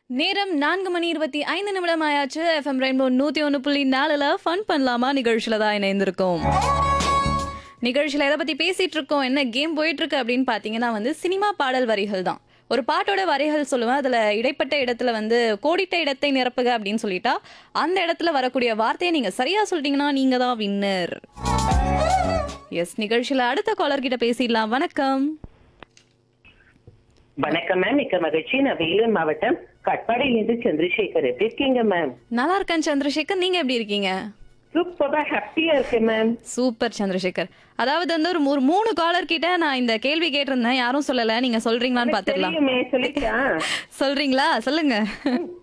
நேரம் நான்கு மணி இருபத்தி ஐந்து நிமிடம் ஆயாச்சு எஃப்எம் ரெயின்போ நூத்தி ஒன்று புள்ளி நாலுல ஃபன் பண்ணலாமா நிகழ்ச்சியில தான் இணைந்திருக்கோம் நிகழ்ச்சியில எதை பத்தி பேசிட்டு இருக்கோம் என்ன கேம் போயிட்டு இருக்கு அப்படின்னு பாத்தீங்கன்னா வந்து சினிமா பாடல் வரிகள் தான் ஒரு பாட்டோட வரிகள் சொல்லுவேன் அதுல இடைப்பட்ட இடத்துல வந்து கோடிட்ட இடத்தை நிரப்புக அப்படின்னு சொல்லிட்டா அந்த இடத்துல வரக்கூடிய வார்த்தையை நீங்க சரியா சொல்லிட்டீங்கன்னா நீங்க தான் வின்னர் எஸ் நிகழ்ச்சியில அடுத்த காலர் கிட்ட பேசிடலாம் வணக்கம் வணக்கம் மேம் மிக்க மகிழ்ச்சி நான் வேலூர் மாவட்டம் கட்பாடியிலிருந்து சந்திரசேகர் எப்படி இருக்கீங்க மேம் நல்லா இருக்கேன் சந்திரசேகர் நீங்க எப்படி இருக்கீங்க சூப்பரா ஹாப்பியா இருக்கேன் மேம் சூப்பர் சந்திரசேகர் அதாவது வந்து ஒரு மூ- மூணு காலர் கிட்ட நான் இந்த கேள்வி கேட்டிருந்தேன் யாரும் சொல்லல நீங்க சொல்றீங்களான்னு பாத்துடலாம் தெரியுமே சொல்லிட்டா சொல்றீங்களா சொல்லுங்க